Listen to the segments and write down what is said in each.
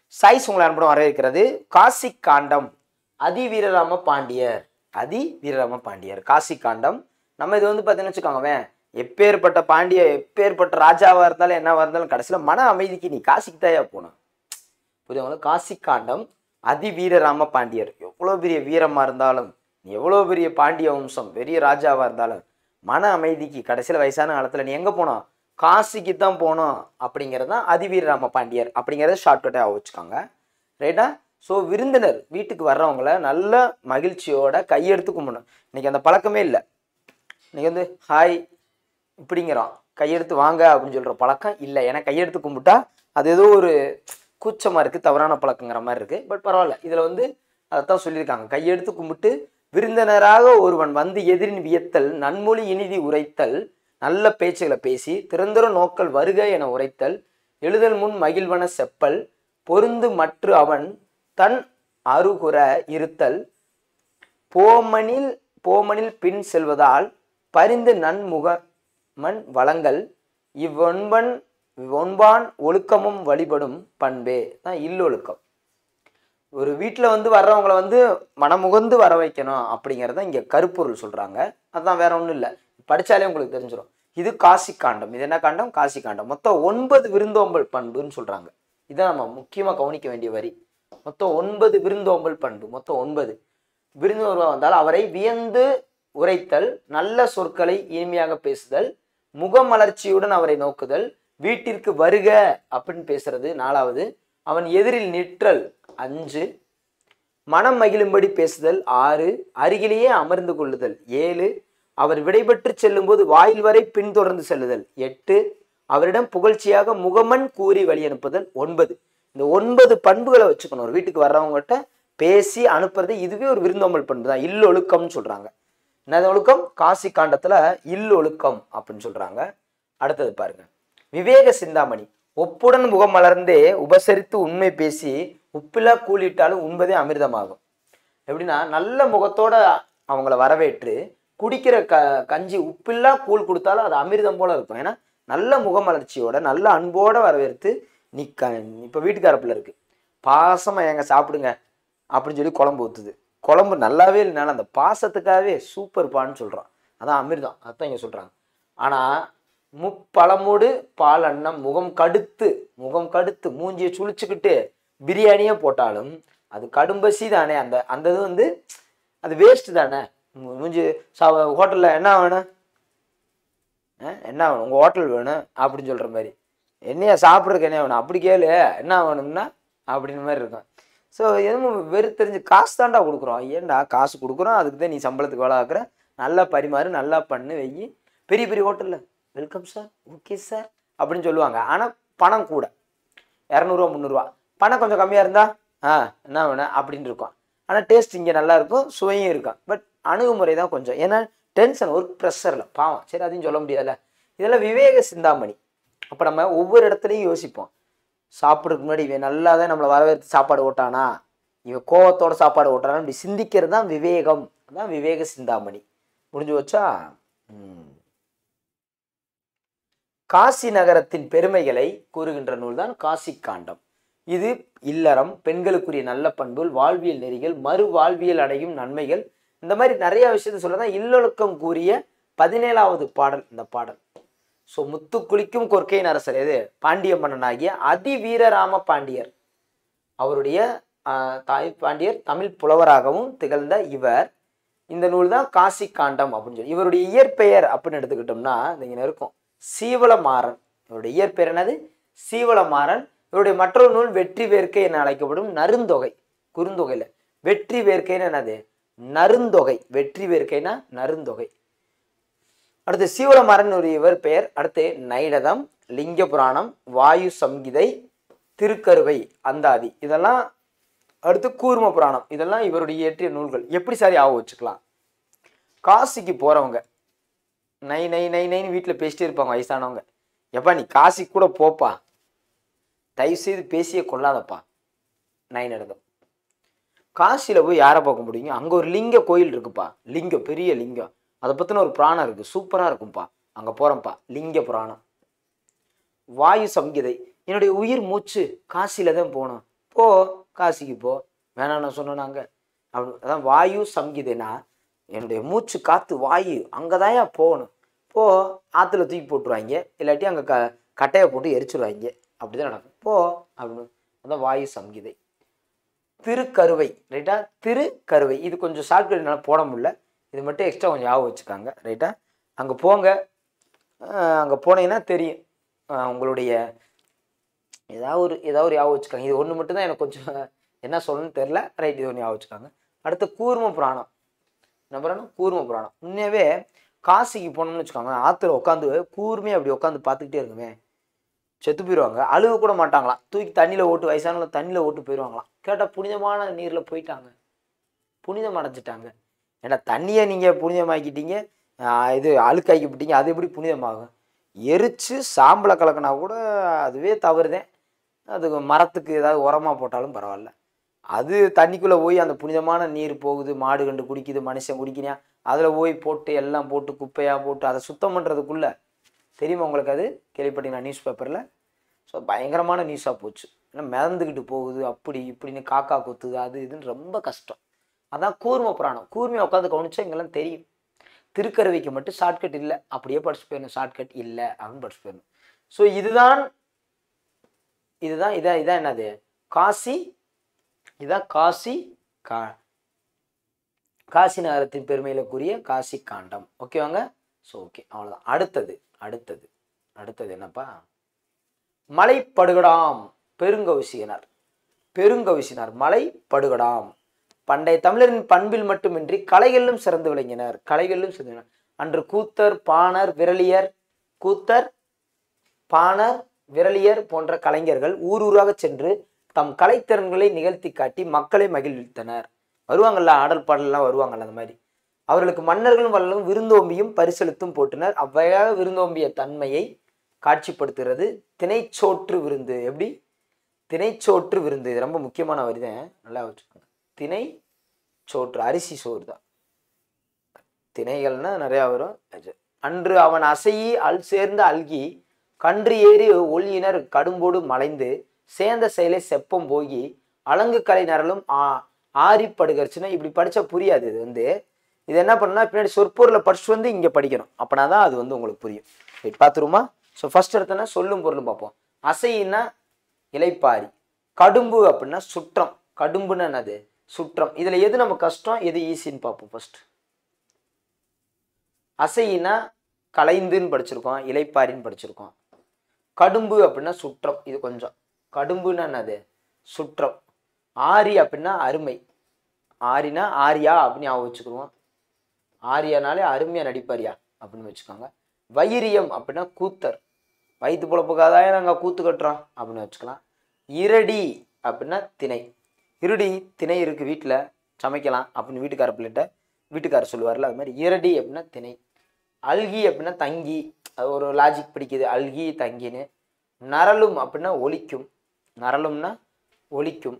Choice உங்களை அன்புடன் வரவேற்கிறது காசி காண்டம் அதி வீரராம பாண்டியர் அதி வீரராம பாண்டியர் காசி காண்டம் நம்ம இது வந்து பார்த்தீங்கன்னு வச்சுக்கோங்கவேன் எப்பேற்பட்ட பாண்டிய எப்பேற்பட்ட ராஜாவாக இருந்தாலும் என்னவா இருந்தாலும் கடைசியில் மன அமைதிக்கு நீ காசிக்கு தாயா போகணும் புரியுதுங்களா காசி காண்டம் அதி வீரராம பாண்டியர் எவ்வளோ பெரிய வீரமாக இருந்தாலும் நீ எவ்வளோ பெரிய பாண்டிய வம்சம் பெரிய ராஜாவாக இருந்தாலும் மன அமைதிக்கு கடைசியில் வயசான காலத்தில் நீ எங்கே போனோம் காசிக்கு தான் போகணும் அப்படிங்கிறது தான் அதிவீரராம பாண்டியர் அப்படிங்கிறத ஷார்ட்கட்டாக வச்சுக்கோங்க ரைட்டா ஸோ விருந்தினர் வீட்டுக்கு வர்றவங்கள நல்ல மகிழ்ச்சியோட கையெடுத்து கும்பிடணும் இன்னைக்கு அந்த பழக்கமே இல்லை இன்னைக்கு வந்து ஹாய் இப்படிங்கிறோம் கையெடுத்து வாங்க அப்படின்னு சொல்கிற பழக்கம் இல்லை ஏன்னா கையெடுத்து கும்பிட்டா அது ஏதோ ஒரு கூச்சமாக இருக்குது தவறான பழக்கங்கிற மாதிரி இருக்குது பட் பரவாயில்ல இதில் வந்து அதைத்தான் சொல்லியிருக்காங்க கையெடுத்து கும்பிட்டு விருந்தினராக ஒருவன் வந்து எதிரின் வியத்தல் நன்மொழி இனிதி உரைத்தல் நல்ல பேச்சுகளை பேசி திறந்தர நோக்கல் வருக என உரைத்தல் எழுதல் முன் மகிழ்வன செப்பல் பொருந்து மற்று அவன் தன் அருகுற இருத்தல் போமனில் போமனில் பின் செல்வதால் பரிந்து நன்முக மண் வளங்கள் இவ்வொன்பன் ஒன்பான் ஒழுக்கமும் வழிபடும் பண்பே தான் இல்லொழுக்கம் ஒரு வீட்டில் வந்து வர்றவங்கள வந்து மனமுகந்து வர வைக்கணும் அப்படிங்கிறத இங்கே கருப்பொருள் சொல்கிறாங்க அதுதான் வேற ஒன்றும் இல்லை படித்தாலே உங்களுக்கு தெரிஞ்சிடும் இது காசி காண்டம் இது என்ன காண்டம் காசி காண்டம் மொத்தம் ஒன்பது விருந்தோம்பல் பண்புன்னு சொல்கிறாங்க இதான் நம்ம முக்கியமாக கவனிக்க வேண்டிய வரி மொத்தம் ஒன்பது விருந்தோம்பல் பண்பு மொத்தம் ஒன்பது விருந்தோம்பல் வந்தால் அவரை வியந்து உரைத்தல் நல்ல சொற்களை இனிமையாக பேசுதல் முகமலர்ச்சியுடன் அவரை நோக்குதல் வீட்டிற்கு வருக அப்படின்னு பேசுறது நாலாவது அவன் எதிரில் நிற்றல் அஞ்சு மனம் மகிழும்படி பேசுதல் ஆறு அருகிலேயே அமர்ந்து கொள்ளுதல் ஏழு அவர் விடைபெற்று செல்லும்போது வாயில் வரை பின்தொடர்ந்து செல்லுதல் எட்டு அவரிடம் புகழ்ச்சியாக முகமன் கூறி வழி அனுப்புதல் ஒன்பது இந்த ஒன்பது பண்புகளை வச்சுக்கணும் ஒரு வீட்டுக்கு வர்றவங்ககிட்ட பேசி அனுப்புறது இதுவே ஒரு விருந்தோம்பல் பண்பு தான் இல்லொழுக்கம்னு சொல்றாங்க என்னது ஒழுக்கம் காசி காண்டத்துல இல்லொழுக்கம் அப்படின்னு சொல்றாங்க அடுத்தது பாருங்க விவேக சிந்தாமணி ஒப்புடன் முகம் மலர்ந்தே உபசரித்து உண்மை பேசி உப்பிலா கூலிட்டாலும் உண்பதே அமிர்தமாகும் எப்படின்னா நல்ல முகத்தோட அவங்கள வரவேற்று குடிக்கிற க கஞ்சி உப்பில்லா கூழ் கொடுத்தாலும் அது அமிர்தம் போல இருக்கும் ஏன்னா நல்ல முகமலர்ச்சியோட நல்ல அன்போட வரவேற்று நீ க இப்போ வீட்டுக்காரப்பில் இருக்கு பாசமாக எங்க சாப்பிடுங்க அப்படின்னு சொல்லி குழம்பு ஊற்றுது குழம்பு நல்லாவே இல்லைனாலும் அந்த பாசத்துக்காகவே சூப்பர் பான்னு சொல்கிறான் அதான் அமிர்தம் அதான் இங்கே சொல்கிறாங்க ஆனால் முப்பழமோடு பால் அன்னம் முகம் கடுத்து முகம் கடுத்து மூஞ்சியை சுழிச்சுக்கிட்டு பிரியாணியே போட்டாலும் அது கடும்பசி தானே அந்த அந்த இது வந்து அது வேஸ்ட் தானே மூ- மூஞ்சி சா ஹோட்டலில் என்ன வேணும் அஹ், என்ன வேணும் உங்கள் ஹோட்டல் வேணும் அப்படின்னு சொல்கிற மாதிரி என்னையா சாப்பிட்றதுக்கு என்ன வேணும் அப்படி கேளு என்ன வேணும்னா அப்படின்னு மாதிரி இருக்கும் ஸோ எதுவும் வெறு தெரிஞ்சு காசு தான்டா கொடுக்குறோம் ஏன்டா காசு கொடுக்குறோம் அதுக்கு தான் நீ சம்பளத்துக்கு வேலை ஆக்குற நல்லா பரிமாறு நல்லா பண்ணு வெயி பெரிய பெரிய ஹோட்டலில் வெல்கம் சார் ஓகே சார் அப்படின்னு சொல்லுவாங்க ஆனால் பணம் கூட இரநூறுவா முந்நூறுரூவா பணம் கொஞ்சம் கம்மியாக இருந்தால் ஆ என்ன வேணும் அப்படின்னு இருக்கும் ஆனால் டேஸ்ட் இங்கே நல்லா இருக்கும் சுவையும் இருக்கும் பட் அணுகுமுறை தான் கொஞ்சம் ஏன்னா டென்ஷன் ஒர்க் ப்ரெஷரில் பாவம் சரி அதையும் சொல்ல முடியாதுல்ல இதெல்லாம் விவேக சிந்தாமணி அப்போ நம்ம ஒவ்வொரு இடத்துலையும் யோசிப்போம் சாப்பிட்றதுக்கு முன்னாடி இவன் நல்லா தான் நம்மளை வரவேற்று சாப்பாடு ஓட்டானா இவன் கோவத்தோட சாப்பாடு ஓட்டானா இப்படி சிந்திக்கிறது தான் விவேகம் அதான் விவேக சிந்தாமணி முடிஞ்சு வச்சா ம். காசி நகரத்தின் பெருமைகளை கூறுகின்ற நூல் தான் காசி காண்டம் இது இல்லறம் பெண்களுக்குரிய நல்ல பண்புகள் வாழ்வியல் நெறிகள் மறு வாழ்வியல் அடையும் நன்மைகள் இந்த மாதிரி நிறைய விஷயத்த சொல்ல தான் இல்லொழுக்கம் கூறிய பதினேழாவது பாடல் இந்த பாடல் ஸோ முத்து குளிக்கும் கொற்கையின் அரசர் எது பாண்டிய மன்னனாகிய அதிவீரராம பாண்டியர் அவருடைய ஆஹ், தாய் பாண்டியர் தமிழ் புலவராகவும் திகழ்ந்த இவர் இந்த நூல் தான் காசி காண்டம் அப்படின்னு சொல்லி இவருடைய இயற்பெயர் அப்படின்னு எடுத்துக்கிட்டோம்னா இங்க இருக்கும் சீவலமாறன் இவருடைய இயற்பெயர் என்னது சீவலமாறன் இவருடைய மற்றொரு நூல் வெற்றி வேர்க்கை என அழைக்கப்படும் நருந்தொகை குறுந்தொகையில வெற்றி வேர்க்கைன்னு என்னது நருந்தொகை வெற்றி வேர்க்கைனா நருந்தொகை அடுத்து சீவலமாறன் ஒரு இவர் பெயர் அடுத்து நைடதம் லிங்க புராணம் வாயு சம்கிதை திருக்கருவை அந்தாதி இதெல்லாம் அடுத்து கூர்ம புராணம் இதெல்லாம் இவருடைய இயற்றிய நூல்கள் எப்படி சரி ஆக வச்சுக்கலாம் காசிக்கு போறவங்க நை நை நை நைன்னு வீட்டில் பேசிட்டே இருப்பாங்க வயசானவங்க எப்பா நீ காசிக்கு கூட போப்பா தயவு செய்து பேசியே கொள்ளாதப்பா நை நடந்தோம் காசியில் போய் யாரை பார்க்க முடியும் அங்கே ஒரு லிங்க கோயில் இருக்குப்பா லிங்கம் பெரிய லிங்கம் அதை பற்றின ஒரு புராணம் இருக்குது சூப்பராக இருக்கும்ப்பா அங்கே போகிறோம்ப்பா லிங்க புராணம் வாயு சம்கிதை என்னுடைய உயிர் மூச்சு காசியில் தான் போகணும் போ காசிக்கு போ வேணாம் நான் சொன்னோம் நாங்கள் அப்படி அதான் வாயு சங்கீதைனா என்னுடைய மூச்சு காற்று வாயு அங்கே தான் போகணும் போ ஆற்றுல தூக்கி போட்டுருவாங்க இல்லாட்டி அங்கே க கட்டையை போட்டு எரிச்சிருவாங்க அப்படி தான் நடக்கும் போ அப்படின்னு அதான் வாயு சங்கீதை திருக்கருவை ரைட்டா திருக்கருவை இது கொஞ்சம் ஷார்ட்கட் என்னால் போட முடியல இது மட்டும் எக்ஸ்ட்ரா கொஞ்சம் ஞாபகம் வச்சுக்காங்க ரைட்டா அங்கே போங்க அங்கே போனீங்கன்னா தெரியும் அஹ் உங்களுடைய ஏதாவது ஒரு ஏதாவது ஒரு ஞாபகம் வச்சுக்காங்க இது ஒன்று மட்டும் தான் எனக்கு கொஞ்சம் என்ன சொல்லணும்னு தெரில ரைட் இது ஒன்று ஞாபகம் வச்சுக்காங்க அடுத்து கூர்ம புராணம் என்ன புராணம் கூர்ம புராணம் உண்மையாகவே காசிக்கு போனோம்னு வச்சுக்கோங்க ஆற்றுல உட்காந்து கூர்மையாக அப்படி உட்காந்து பார்த்துக்கிட்டே இருக்குமே செத்து போயிடுவாங்க அழுக கூட மாட்டாங்களாம் தூக்கி தண்ணியில் ஓட்டு வயசானவங்க தண்ணியில் ஓட்டு போயிடுவாங்களாம் கேட்டால் புனிதமான நீரில் போயிட்டாங்க புனிதம் அடைஞ்சிட்டாங்க ஏன்னா தண்ணியை நீங்கள் புனிதமாக்கிட்டீங்க ஆஹ் இது அழுக்காக்கி விட்டீங்க அது எப்படி புனிதமாகும் எரிச்சு சாம்பலை கலக்கினா கூட அதுவே தவறுதேன் அது மரத்துக்கு ஏதாவது உரமாக போட்டாலும் பரவாயில்ல அது தண்ணிக்குள்ளே போய் அந்த புனிதமான நீர் போகுது மாடு கண்டு குடிக்குது மனுஷன் குடிக்கிறியா அதில் போய் போட்டு எல்லாம் போட்டு குப்பையாக போட்டு அதை சுத்தம் பண்ணுறதுக்குள்ள தெரியுமா உங்களுக்கு அது கேள்விப்பட்டீங்களா நியூஸ் பேப்பரில் ஸோ பயங்கரமான நியூஸாக போச்சு ஏன்னா மிதந்துக்கிட்டு போகுது அப்படி இப்படின்னு காக்கா கொத்துது அது இதுன்னு ரொம்ப கஷ்டம் அதான் கூர்ம புராணம் கூர்மையை உட்காந்து கவனிச்சா இங்கெல்லாம் தெரியும் திருக்கருவைக்கு மட்டும் ஷார்ட்கட் இல்லை அப்படியே படிச்சு போயிடணும் ஷார்ட்கட் இல்லை அப்படின்னு படிச்சு போயிடணும் ஸோ இதுதான் இதுதான் இதான் இதான் என்னது காசி இதான் காசி கா காசி நகரத்தின் பெருமையிலக்குரிய காசி காண்டம் ஓகேவாங்க ஸோ ஓகே அவ்வளோதான் அடுத்தது அடுத்தது அடுத்தது என்னப்பா மலைப்படுகடாம் பெருங்கவிசியனர் பெருங்கவிசினார் மலைப்படுகடாம் பண்டைய தமிழரின் பண்பில் மட்டுமின்றி கலைகளிலும் சிறந்து விளங்கினர் கலைகளிலும் சிறந்து அன்று கூத்தர் பாணர் விரலியர் கூத்தர் பாணர் விரலியர் போன்ற கலைஞர்கள் ஊர் ஊராக சென்று தம் கலைத்திறன்களை நிகழ்த்தி காட்டி மக்களை மகிழ்வித்தனர் வருவாங்கல்ல ஆடல் பாடல்லாம் வருவாங்கல்ல அந்த மாதிரி அவர்களுக்கு மன்னர்களும் வள்ளலும் விருந்தோம்பியும் பரிசளித்தும் போட்டினர் அவ்வையாக விருந்தோம்பிய தன்மையை காட்சிப்படுத்துகிறது திணைச்சோற்று விருந்து எப்படி திணைச்சோற்று விருந்து இது ரொம்ப முக்கியமான வரிதான் நல்லா வச்சுக்கோங்க திணை சோற்று அரிசி சோறு தான் திணைகள்னா நிறையா வரும் அது. அன்று அவன் அசையி அல் சேர்ந்து அல்கி கன்று ஏறி ஒளியினர் கடும்போடு மலைந்து சேர்ந்த செயலை செப்பம் போகி அலங்கு கலை நரலும் ஆ ஆரிப்படுகர்ச்சுன்னா இப்படி படிச்சா புரியாது இது வந்து இது என்ன பண்ணா பின்னாடி சொற்பொருளை படிச்சுட்டு வந்து இங்கே படிக்கணும் அப்பனா தான் அது வந்து உங்களுக்கு புரியும் ரைட் பார்த்துருமா ஸோ ஃபர்ஸ்ட் எடுத்தோன்னா சொல்லும் பொருளும் பார்ப்போம் அசையினா இலைப்பாரி கடும்பு அப்படின்னா சுற்றம் கடும்புன்னு என்னது சுற்றம் இதுல எது நம்ம கஷ்டம் எது ஈஸின்னு பார்ப்போம் ஃபர்ஸ்ட் அசையினா கலைந்துன்னு படிச்சிருக்கோம் இலைப்பாரின்னு படிச்சிருக்கோம் கடும்பு அப்படின்னா சுற்றம் இது கொஞ்சம் கடும்புன்னா என்னது சுற்றம் ஆரி அப்படின்னா அருமை ஆரினா ஆரியா அப்படின்னு ஞாபகம் வச்சுக்கிருவோம் ஆரியானாலே அருமையா நடிப்பாரியா அப்படின்னு வச்சுக்கோங்க வைரியம் அப்படின்னா கூத்தர் வயிற்று பொழப்புக்காக நாங்கள் கூத்து கட்டுறோம் அப்படின்னு வச்சுக்கலாம் இரடி அப்படின்னா திணை இருடி திணை இருக்கு வீட்டில் சமைக்கலாம் அப்படின்னு வீட்டுக்கார பிள்ளைகிட்ட வீட்டுக்காரர் சொல்லுவார்ல அது மாதிரி இரடி அப்படின்னா திணை அல்கி அப்படின்னா தங்கி அது ஒரு லாஜிக் பிடிக்குது அல்கி தங்கின்னு நரலும் அப்படின்னா ஒலிக்கும் நரலும்னா ஒலிக்கும்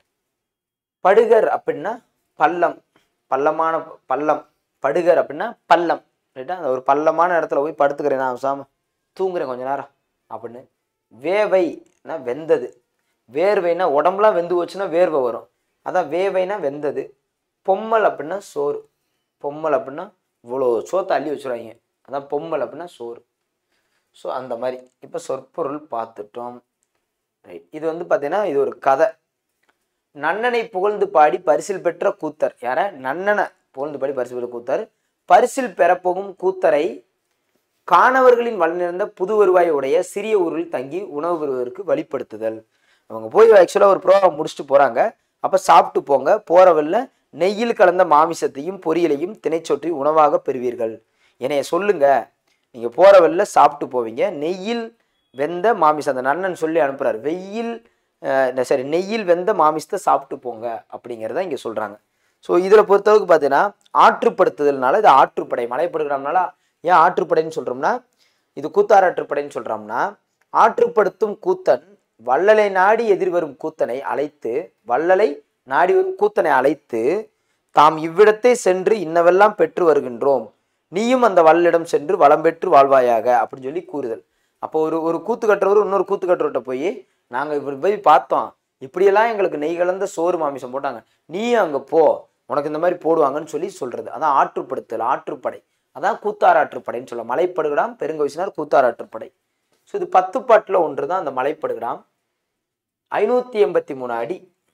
படுகர் அப்படின்னா பள்ளம் பள்ளமான பள்ளம் படுகர் அப்படின்னா பள்ளம் ரைட்டா அந்த ஒரு பள்ளமான இடத்துல போய் படுத்துக்கிறேன் நான் சாம தூங்குறேன் கொஞ்ச நேரம் அப்படின்னு வேவைனா வெந்தது வேர்வைனா உடம்புலாம் வெந்து போச்சுன்னா வேர்வை வரும் அதான் வேவைனா வெந்தது பொம்மல் அப்படின்னா சோறு பொம்மல் அப்படின்னா இவ்வளோ சோத்தை அள்ளி வச்சுருவாங்க அதான் பொம்மல் அப்படின்னா சோறு ஸோ அந்த மாதிரி இப்போ சொற்பொருள் பார்த்துட்டோம் ரைட் இது வந்து பார்த்தீங்கன்னா இது ஒரு கதை நன்னனை புகழ்ந்து பாடி பரிசில் பெற்ற கூத்தர் யார நன்னனை புகழ்ந்து பாடி பரிசில் பெற்ற கூத்தர் பரிசில் பெறப்போகும் கூத்தரை காணவர்களின் வளர்ந்த புது வருவாய் உடைய சிறிய ஊரில் தங்கி உணவு பெறுவதற்கு வழிப்படுத்துதல் அவங்க போய் ஆக்சுவலாக ஒரு ப்ரோக்ராம் முடிச்சுட்டு போகிறாங்க அப்போ சாப்பிட்டு போங்க போகிற வழில நெய்யில் கலந்த மாமிசத்தையும் பொரியலையும் திணைச்சொற்றி உணவாக பெறுவீர்கள் என்னைய சொல்லுங்க நீங்கள் போகிற வழில சாப்பிட்டு போவீங்க நெய்யில் வெந்த மாமிசம் அந்த நன்னன் சொல்லி அனுப்புகிறார் வெயில் அஹ் சரி நெய்யில் வெந்த மாமிசத்தை சாப்பிட்டு போங்க அப்படிங்கிறத இங்கே சொல்கிறாங்க ஸோ இதில் பொறுத்தளவுக்கு பார்த்தீங்கன்னா ஆற்றுப்படுத்துதல்னால இது ஆற்றுப்படை மலைப்படுகிறோம்னால ஏன் ஆற்றுப்படைன்னு சொல்கிறோம்னா இது கூத்தாராற்றுப்படைன்னு சொல்கிறோம்னா ஆற்றுப்படுத்தும் கூத்தன் வள்ளலை நாடி எதிர்வரும் கூத்தனை அழைத்து வள்ளலை நாடி வரும் கூத்தனை அழைத்து தாம் இவ்விடத்தை சென்று இன்னவெல்லாம் பெற்று வருகின்றோம் நீயும் அந்த வள்ளலிடம் சென்று வளம் பெற்று வாழ்வாயாக அப்படின்னு சொல்லி கூறுதல் அப்போ ஒரு ஒரு கூத்து கட்டுறவர் இன்னொரு கூத்து கட்டுறவர்கிட்ட போய் நாங்கள் இப்படி போய் பார்த்தோம் இப்படியெல்லாம் எங்களுக்கு நெய் கலந்த சோறு மாமிசம் போட்டாங்க நீயும் அங்கே போ உனக்கு இந்த மாதிரி போடுவாங்கன்னு சொல்லி சொல்றது அதான் ஆற்றுப்படுத்தல் ஆற்றுப்படை அதான் கூத்தாராற்றுப்படைன்னு சொல்ல மலைப்படுகடாம் பெருங்கவிசினார் கூத்தாராற்றுப்படை ஸோ இது பத்து பாட்டில் ஒன்று தான் அந்த மலைப்படுகடாம் ஐநூற்றி எண்பத்தி மூணு அடி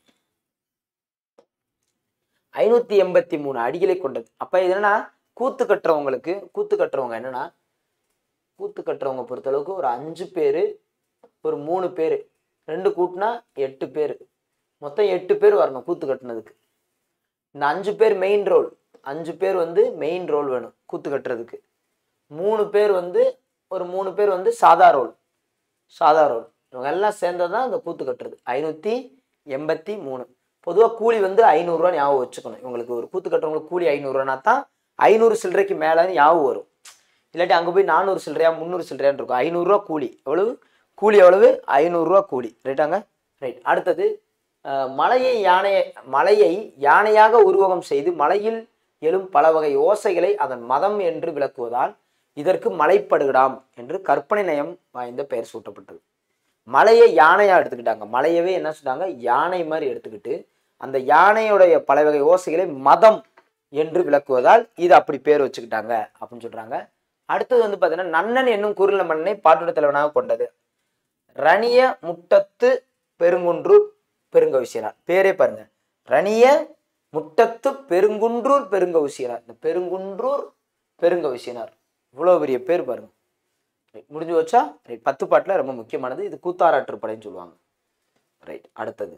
ஐநூற்றி எண்பத்தி மூணு அடிகளை கொண்டது அப்போ இது என்னன்னா கூத்து கட்டுறவங்களுக்கு கூத்து கட்டுறவங்க என்னன்னா கூத்து கட்டுறவங்க பொறுத்தளவுக்கு ஒரு அஞ்சு பேர் ஒரு மூணு பேர் ரெண்டு கூட்டினா எட்டு பேர் மொத்தம் எட்டு பேர் வரணும் கூத்து கட்டுனதுக்கு இந்த அஞ்சு பேர் மெயின் ரோல் அஞ்சு பேர் வந்து மெயின் ரோல் வேணும் கூத்து கட்டுறதுக்கு மூணு பேர் வந்து ஒரு மூணு பேர் வந்து சாதா ரோல் சாதா ரோல் இவங்க எல்லாம் சேர்ந்தது தான் இந்த கூத்து கட்டுறது ஐநூற்றி எண்பத்தி மூணு பொதுவாக கூலி வந்து ஐநூறுரூவா ஞாபகம் வச்சுக்கணும் இவங்களுக்கு ஒரு கூத்து கட்டுறவங்களுக்கு கூலி ஐநூறுரூவானா தான் ஐநூறு சில்லறைக்கு மேலேன்னு ஞாபகம் வரும் இல்லாட்டி அங்கே போய் நானூறு சில்லறையா முந்நூறு சில்லறையான்னு இருக்கும் ஐநூறுரூவா கூலி எவ்வளவு கூலி எவ்வளவு ஐநூறுரூவா கூலி ரைட்டாங்க ரைட் அடுத்தது அஹ், மலையை யானையை மலையை யானையாக உருவகம் செய்து மலையில் எழும் பல வகை ஓசைகளை அதன் மதம் என்று விளக்குவதால் இதற்கு மலைப்படுகடாம் என்று கற்பனை நயம் வாய்ந்த பெயர் சூட்டப்பட்டது மலையை யானையா எடுத்துக்கிட்டாங்க மலையவே என்ன சொன்னாங்க யானை மாதிரி எடுத்துக்கிட்டு அந்த யானையுடைய பல வகை ஓசைகளை மதம் என்று விளக்குவதால் இது அப்படி பேர் வச்சுக்கிட்டாங்க அப்படின்னு சொல்றாங்க அடுத்தது வந்து பார்த்தீங்கன்னா நன்னன் என்னும் குறுநில மன்னனை பாட்டுட தலைவனாக கொண்டது ரணிய முட்டத்து பெருங்குன்றூர் பெருங்கவிசியனார் பேரே பாருங்க ரணிய முட்டத்து பெருங்குன்றூர் பெருங்கவிசியனார் இந்த பெருங்குன்றூர் பெருங்கவிசியனார் இவ்வளோ பெரிய பேர் பாருங்க ரைட் முடிஞ்சு வச்சா ரைட் பத்து பாட்டில் ரொம்ப முக்கியமானது இது கூத்தாராற்றுப்படைன்னு சொல்லுவாங்க ரைட் அடுத்தது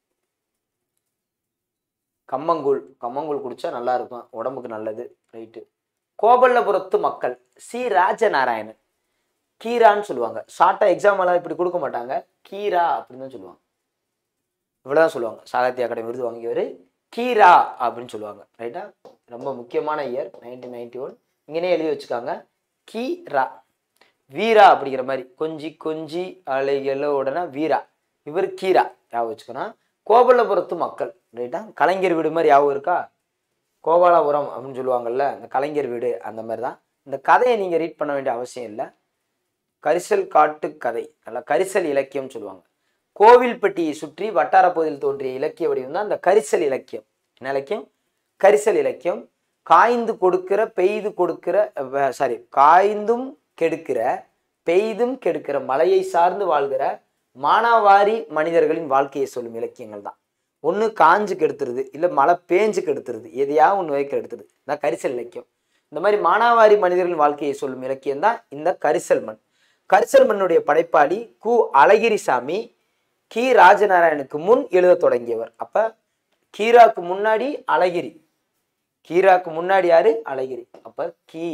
கம்மங்கூழ் கம்மங்கூழ் குடிச்சா நல்லா இருக்கும் உடம்புக்கு நல்லது ரைட்டு கோபல்லபுரத்து மக்கள் சி ராஜநாராயணன் கீரான்னு சொல்லுவாங்க ஷார்ட்டாக எக்ஸாம் எல்லாம் இப்படி கொடுக்க மாட்டாங்க கீரா அப்படின்னு தான் சொல்லுவாங்க இவ்வளோதான் சொல்லுவாங்க சாகித்ய அகாடமி விருது வாங்கியவர் கீரா அப்படின்னு சொல்லுவாங்க ரைட்டா ரொம்ப முக்கியமான இயர் நைன்டீன் நைன்டி ஒன் இங்கனே எழுதி வச்சுக்காங்க கீரா வீரா அப்படிங்கிற மாதிரி கொஞ்சி கொஞ்சி அலைகள உடனே வீரா இவர் கீரா ஞாபகம் வச்சுக்கணும் கோபல்லபுரத்து மக்கள் ரைட்டா கலைஞர் வீடு மாதிரி ஞாபகம் இருக்கா கோபாலபுரம் அப்படின்னு சொல்லுவாங்கல்ல இந்த கலைஞர் வீடு அந்த மாதிரி தான் இந்த கதையை நீங்கள் ரீட் பண்ண வேண்டிய அவசியம் இல்லை கரிசல் காட்டு கதை நல்லா கரிசல் இலக்கியம் சொல்லுவாங்க கோவில்பட்டியை சுற்றி வட்டார பகுதியில் தோன்றிய இலக்கிய வடிவம் தான் இந்த கரிசல் இலக்கியம் என்ன இலக்கியம் கரிசல் இலக்கியம் காய்ந்து கொடுக்கிற பெய்து கொடுக்கிற சாரி காய்ந்தும் கெடுக்கிற பெய்தும் கெடுக்கிற மலையை சார்ந்து வாழ்கிற மானாவாரி மனிதர்களின் வாழ்க்கையை சொல்லும் இலக்கியங்கள் தான் ஒன்று காஞ்சு கெடுத்துருது இல்லை மழை பேஞ்சு கெடுத்துருது எதையா ஒன்று வைக்க எடுத்துருது தான் கரிசல் இலக்கியம் இந்த மாதிரி மானாவாரி மனிதர்களின் வாழ்க்கையை சொல்லும் இலக்கியம் தான் இந்த கரிசல் மண் கரிசல் மண்ணுடைய படைப்பாளி கு அழகிரிசாமி கி ராஜநாராயணுக்கு முன் எழுத தொடங்கியவர் அப்ப கீராக்கு முன்னாடி அழகிரி கீராக்கு முன்னாடி யாரு அழகிரி அப்ப கி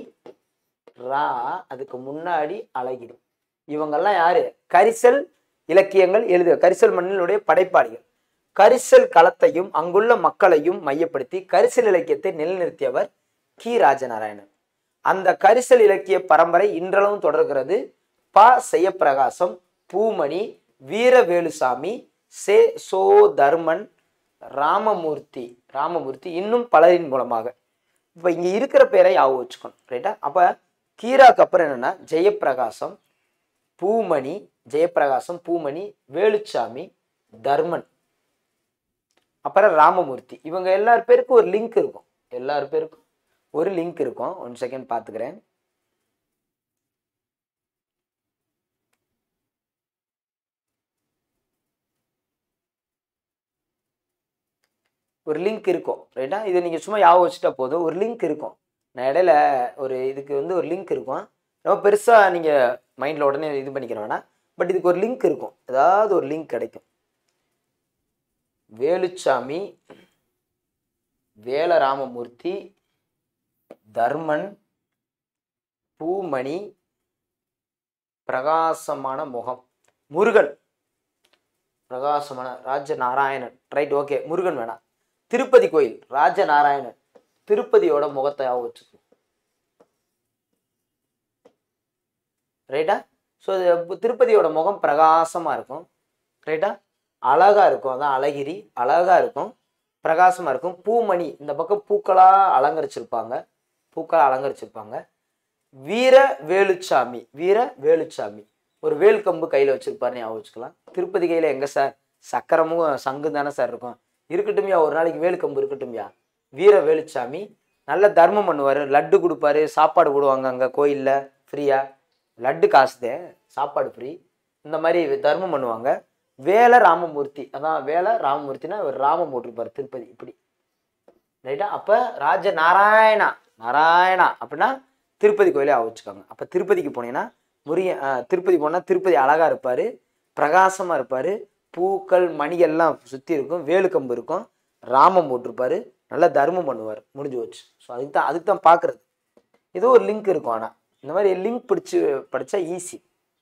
ரா அதுக்கு முன்னாடி அழகிரி இவங்கெல்லாம் யாரு கரிசல் இலக்கியங்கள் எழுத கரிசல் மண்ணினுடைய படைப்பாளிகள் கரிசல் களத்தையும் அங்குள்ள மக்களையும் மையப்படுத்தி கரிசல் இலக்கியத்தை நிலைநிறுத்தியவர் கி ராஜநாராயணன் அந்த கரிசல் இலக்கிய பரம்பரை இன்றளவும் தொடர்கிறது ப செய்யப்பிரகாசம் பூமணி வீரவேலுசாமி சே சோ தர்மன் ராமமூர்த்தி ராமமூர்த்தி இன்னும் பலரின் மூலமாக இப்போ இங்கே இருக்கிற பேரை ஞாபகம் வச்சுக்கணும் ரைட்டா அப்போ கீராக்கு அப்புறம் என்னன்னா ஜெயப்பிரகாசம் பூமணி ஜெயப்பிரகாசம் பூமணி வேலுச்சாமி தர்மன் அப்புறம் ராமமூர்த்தி இவங்க எல்லார் பேருக்கும் ஒரு லிங்க் இருக்கும் எல்லார் பேருக்கும் ஒரு லிங்க் இருக்கும் ஒன் செகண்ட் பார்த்துக்கிறேன் ஒரு லிங்க் இருக்கும் ரைட்டா இதை நீங்கள் சும்மா ஞாபகம் வச்சுட்டா போதும் ஒரு லிங்க் இருக்கும் நான் இடையில ஒரு இதுக்கு வந்து ஒரு லிங்க் இருக்கும் ரொம்ப பெருசாக நீங்கள் மைண்டில் உடனே இது பண்ணிக்கிற வேணாம் பட் இதுக்கு ஒரு லிங்க் இருக்கும் ஏதாவது ஒரு லிங்க் கிடைக்கும் வேலுச்சாமி வேலராமமூர்த்தி தர்மன் பூமணி பிரகாசமான முகம் முருகன் பிரகாசமான ராஜநாராயணன் ரைட் ஓகே முருகன் வேணாம் திருப்பதி கோயில் ராஜநாராயணன் திருப்பதியோட முகத்தை ஞாபகம் வச்சுக்கணும் ரைட்டா ஸோ திருப்பதியோட முகம் பிரகாசமா இருக்கும் ரைட்டா அழகா இருக்கும் அதான் அழகிரி அழகா இருக்கும் பிரகாசமா இருக்கும் பூமணி இந்த பக்கம் பூக்களா அலங்கரிச்சிருப்பாங்க பூக்களா அலங்கரிச்சிருப்பாங்க வீர வேலுச்சாமி வீர வேலுச்சாமி ஒரு வேல் கம்பு கையில் வச்சிருப்பாருன்னு ஞாபகம் வச்சுக்கலாம் திருப்பதி கையில் எங்கே சார் சக்கரமும் சங்கு தானே சார் இருக்கும் இருக்கட்டும்யா ஒரு நாளைக்கு வேலுக்கம்பு இருக்கட்டும்யா வீர வேலுச்சாமி நல்ல தர்மம் பண்ணுவார் லட்டு கொடுப்பாரு சாப்பாடு போடுவாங்க அங்கே கோயிலில் ஃப்ரீயாக லட்டு காசுதே சாப்பாடு ஃப்ரீ இந்த மாதிரி தர்மம் பண்ணுவாங்க வேலை ராமமூர்த்தி அதான் வேலை ராமமூர்த்தினா இவர் ராமம் போட்டிருப்பார் திருப்பதி இப்படி ரைட்டா அப்போ ராஜ நாராயணா நாராயணா அப்படின்னா திருப்பதி கோயிலே ஆவச்சுக்காங்க அப்போ திருப்பதிக்கு போனீங்கன்னா முருக அஹ், திருப்பதி போனால் திருப்பதி அழகாக இருப்பார் பிரகாசமாக இருப்பார் பூக்கள் மணிகள்லாம் சுற்றி இருக்கும் வேலுக்கம்பு இருக்கும் ராமம் போட்டிருப்பாரு நல்லா தர்மம் பண்ணுவார் முடிஞ்சு வச்சு ஸோ அதுக்கு தான் அதுக்கு தான் பார்க்குறது ஏதோ ஒரு லிங்க் இருக்கும் ஆனால் இந்த மாதிரி லிங்க் பிடிச்சி படித்தா ஈஸி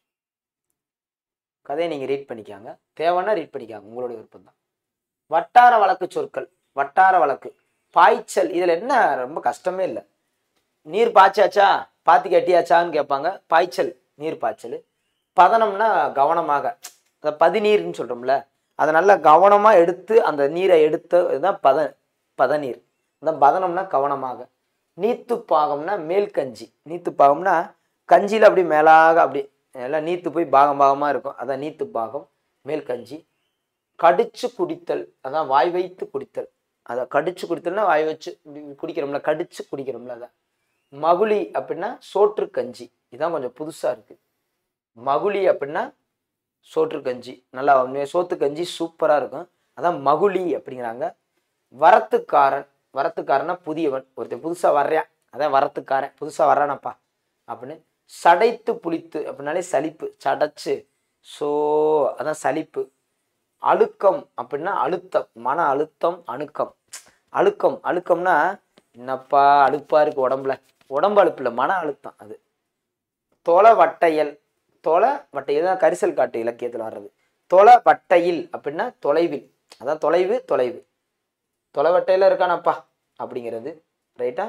கதையை நீங்கள் ரீட் பண்ணிக்காங்க தேவைன்னா ரீட் பண்ணிக்காங்க உங்களோட விருப்பம் தான் வட்டார வழக்கு சொற்கள் வட்டார வழக்கு பாய்ச்சல் இதில் என்ன ரொம்ப கஷ்டமே இல்லை நீர் பாய்ச்சாச்சா பாத்தி கட்டியாச்சான்னு கேட்பாங்க பாய்ச்சல் நீர் பாய்ச்சல் பதனம்னா கவனமாக அந்த பதிநீர்னு சொல்கிறோம்ல அதை நல்லா கவனமாக எடுத்து அந்த நீரை எடுத்து இதுதான் பத பதநீர் அந்த பதனம்னா கவனமாக நீத்து பாகம்னா மேல் கஞ்சி நீத்து பாகம்னா கஞ்சியில் அப்படி மேலாக அப்படி எல்லாம் நீத்து போய் பாகம் பாகமாக இருக்கும் அதான் நீத்து பாகம் மேல் கஞ்சி கடிச்சு குடித்தல் அதான் வாய் வைத்து குடித்தல் அதை கடிச்சு குடித்தல்னா வாய் வச்சு இப்படி குடிக்கிறோம்ல கடிச்சு குடிக்கிறோம்ல அதான் மகுளி அப்படின்னா சோற்று கஞ்சி இதான் கொஞ்சம் புதுசா இருக்கு மகுளி அப்படின்னா சோற்று கஞ்சி நல்லா உண்மையா சோத்து கஞ்சி சூப்பரா இருக்கும் அதான் மகுளி அப்படிங்கிறாங்க வரத்துக்காரன் வரத்துக்காரனா புதியவன் ஒருத்தன் புதுசா வர்றான் அதான் வரத்துக்காரன் புதுசா வர்றானப்பா அப்படின்னு சடைத்து புளித்து அப்படின்னாலே சலிப்பு சடைச்சு சோ அதான் சலிப்பு அழுக்கம் அப்படின்னா அழுத்தம் மன அழுத்தம் அணுக்கம் அழுக்கம் அழுக்கம்னா என்னப்பா அழுப்பா இருக்கு உடம்புல உடம்பு அழுப்பு இல்லை மன அழுத்தம் அது தொலை வட்டையல் தொலை வட்டையல் தான் கரிசல் காட்டு இலக்கியத்தில் வர்றது தொலை வட்டையில் அப்படின்னா தொலைவில் அதான் தொலைவு தொலைவு தொலை வட்டையில இருக்கானப்பா அப்படிங்கிறது ரைட்டா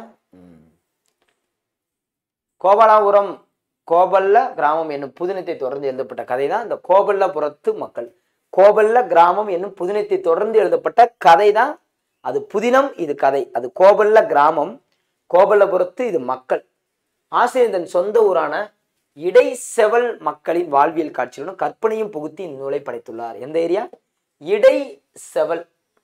கோபாலாபுரம் கோபல்ல கிராமம் என்னும் புதினத்தை தொடர்ந்து எழுதப்பட்ட கதை தான் இந்த கோபல்லபுரத்து மக்கள் கோபல்ல கிராமம் என்னும் புதினத்தை தொடர்ந்து எழுதப்பட்ட கதை தான் அது புதினம் இது கதை அது கோபல்ல கிராமம் கோபல்லபுரத்து இது மக்கள் ஆசிரியர் தன் சொந்த ஊரான இடைசெவல் மக்களின் வாழ்வியல் காட்சிகளுடன் கற்பனையும் புகுத்தி இந்நூலை படைத்துள்ளார் எந்த ஏரியா இடைசெவல்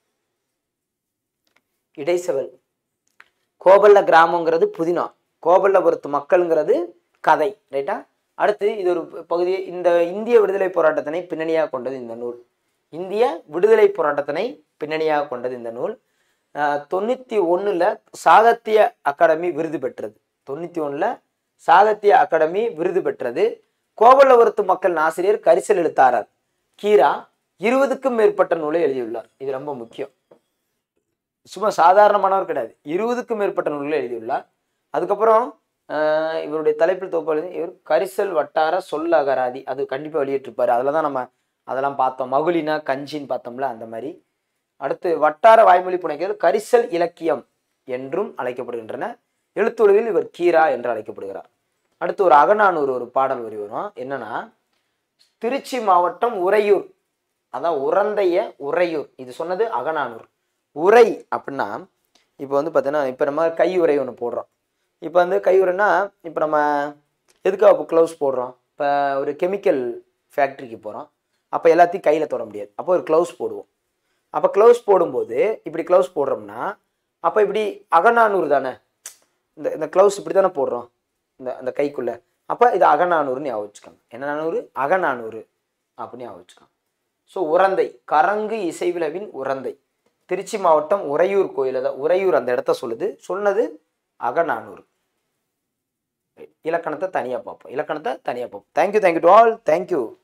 இடைசெவல் கோபல்ல கிராமங்கிறது புதினா கோபல்லபுரத்து மக்கள்ங்கிறது கதை ரைட்டா அடுத்து இது ஒரு பகுதி இந்த இந்திய விடுதலை போராட்டத்தினை பின்னணியாக கொண்டது இந்த நூல் இந்திய விடுதலை போராட்டத்தினை பின்னணியாக கொண்டது இந்த நூல் ஆஹ் தொண்ணூத்தி ஒண்ணுல சாகித்ய அகாடமி விருது பெற்றது தொண்ணூத்தி ஒண்ணுல சாகித்ய அகாடமி விருது பெற்றது கோவலபுரத்து மக்கள் ஆசிரியர் கரிசல் எழுத்தாளர் கீரா இருபதுக்கும் மேற்பட்ட நூலை எழுதியுள்ளார் இது ரொம்ப முக்கியம் சும்மா சாதாரணமானவர் கிடையாது இருபதுக்கும் மேற்பட்ட நூல்களை எழுதியுள்ளார் அதுக்கப்புறம் ஆஹ் இவருடைய தலைப்பில் தொகுப்பு இவர் கரிசல் வட்டார சொல் அகராதி அது கண்டிப்பாக வெளியிட்டிருப்பாரு அதில் தான் நம்ம அதெல்லாம் பார்த்தோம் மகுலினா கஞ்சின்னு பார்த்தோம்ல அந்த மாதிரி அடுத்து வட்டார வாய்மொழி புனைகள் கரிசல் இலக்கியம் என்றும் அழைக்கப்படுகின்றன எழுத்துழுவில் இவர் கீரா என்று அழைக்கப்படுகிறார் அடுத்து ஒரு அகநானூறு ஒரு பாடல் வரி வரும் என்னன்னா திருச்சி மாவட்டம் உறையூர் அதான் உறந்தைய உறையூர் இது சொன்னது அகநானூர் உரை அப்படின்னா இப்போ வந்து பார்த்தீங்கன்னா இப்போ நம்ம கை உரை ஒன்று போடுறோம் இப்போ வந்து கை உரைன்னா இப்போ நம்ம எதுக்காக இப்போ க்ளவுஸ் போடுறோம் இப்போ ஒரு கெமிக்கல் ஃபேக்ட்ரிக்கு போகிறோம் அப்போ எல்லாத்தையும் கையில் தொட முடியாது அப்போ ஒரு க்ளவுஸ் போடுவோம் அப்போ க்ளவுஸ் போடும்போது இப்படி க்ளவுஸ் போடுறோம்னா அப்போ இப்படி அகநானூறு தானே இந்த இந்த க்ளவுஸ் இப்படி தானே போடுறோம் இந்த அந்த கைக்குள்ளே அப்போ இது அகநானூறுன்னு ஞாபகம் வச்சுக்கோங்க என்ன நானூறு அகநானூறு அப்படின்னு ஞாபகம் வச்சுக்கோங்க ஸோ உரந்தை கரங்கு இசைவிழவின் உரந்தை திருச்சி மாவட்டம் உறையூர் கோயில் தான் உறையூர் அந்த இடத்த சொல்லுது சொன்னது அகநானூறு இலக்கணத்தை தனியாக பார்ப்போம் இலக்கணத்தை தனியாக பார்ப்போம் thank you thank you to all thank you